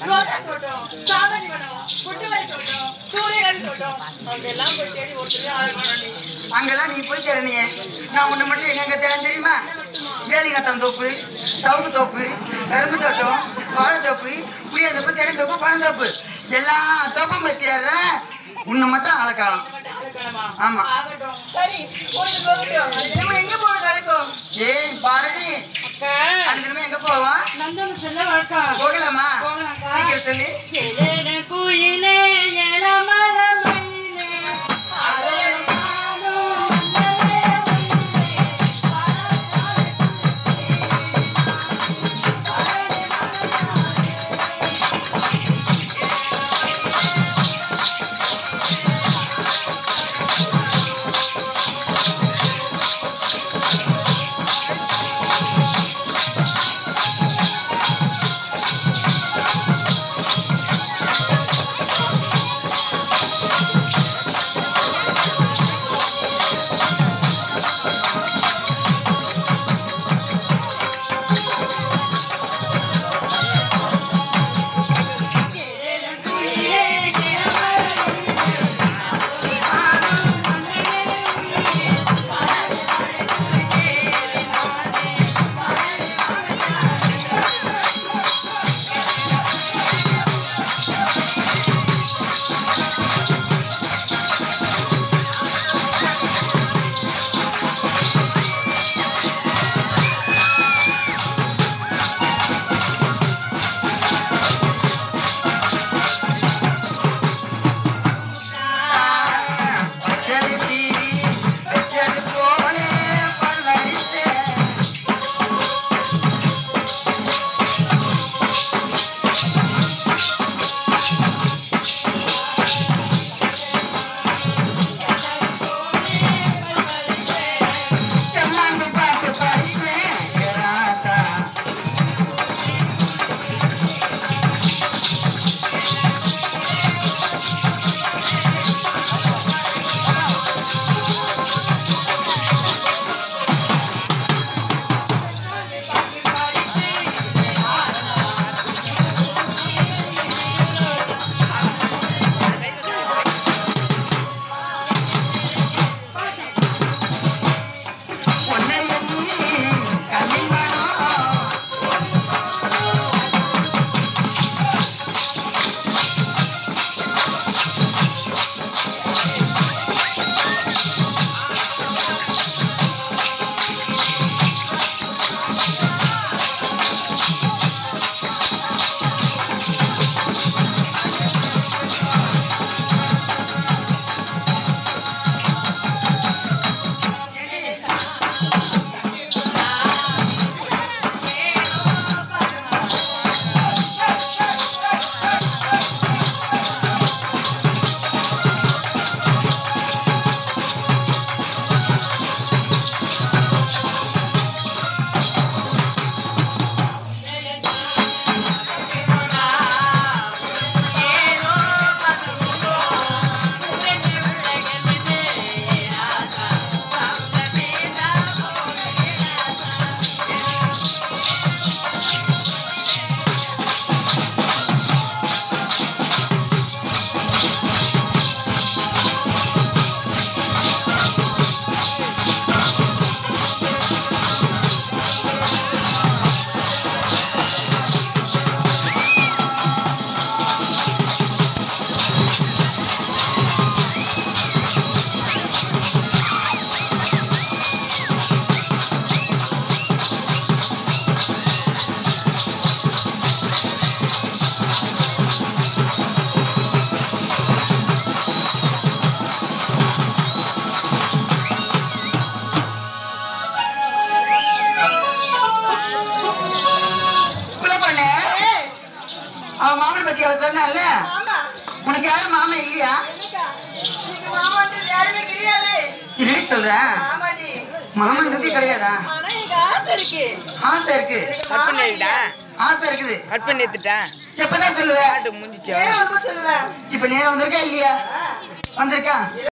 ரோஜா தோட்டம் சாமந்தி மரம் குட்டுவரை தோட்டம் சூரியகாந்தி தோட்டம் அங்கெல்லாம் போய் தேடி ஒருத்தரையும் ஆள் காணோம் நீ. அங்கெல்லாம் நீ போய் தேடனியே நான் உன்னை மட்டும் எங்க எங்க தேட தெரியுமா வேலிங்கத்தம் தோப்பு சவுக்கு தோப்பு கரும்பு தோட்டம் வாழை தோப்பு புளிய தோப்பு தெடை தோப்பு பழம் தோப்பு எல்லா தோப்பும் போய் தேடுற உன்னை மட்டும் ஆளக்காலம் ஆளுக்கிழமா? ஆமா. ஆகட்டும். சரி போயிட்டு போகட்டும். அது தினமும் எங்க போக நடக்கும் ஏய் பாரதி அக்கா அது திரும்ப எங்க போவோம் நந்தன செல்ல வழக்கம் போகலாமா போகலாம்க்கா. சீக்கிரம் சொல்லி எழல குயிலே எழமர மயிலே அழகு நானும் மன்னரே உயிரே பச்சரி சீரி பச்சரி போலே பல்லரிசே தெம்மாங்கு பாட்டு படித்தேன் ராசா பொன்னை எண்ணி கல்யாணம் புள்ள பொண்ணு அவன் மாமனை பத்தி அவ சொன்னால ஆமா உனக்கு யாரும் மாமன் இல்லையா என்னக்கா நீங்க மாமான்றது யாருமே கிடையாது என்னடி சொல்ற ஆமாடி மாமன் கிடையாதா ஆனா எனக்கு ஆசை இருக்கு ஆசை இருக்கு கட் பண்ணிட்டா ஆசை இருக்குது கட் பண்ணி எடுத்துட்டா எப்பதான் சொல்லுவ பாட்டு முடிஞ்சிச்சா ஏன் ரொம்ப சொல்லுவேன் இப்ப நேரம் வந்திருக்கா இல்லையா வந்திருக்கா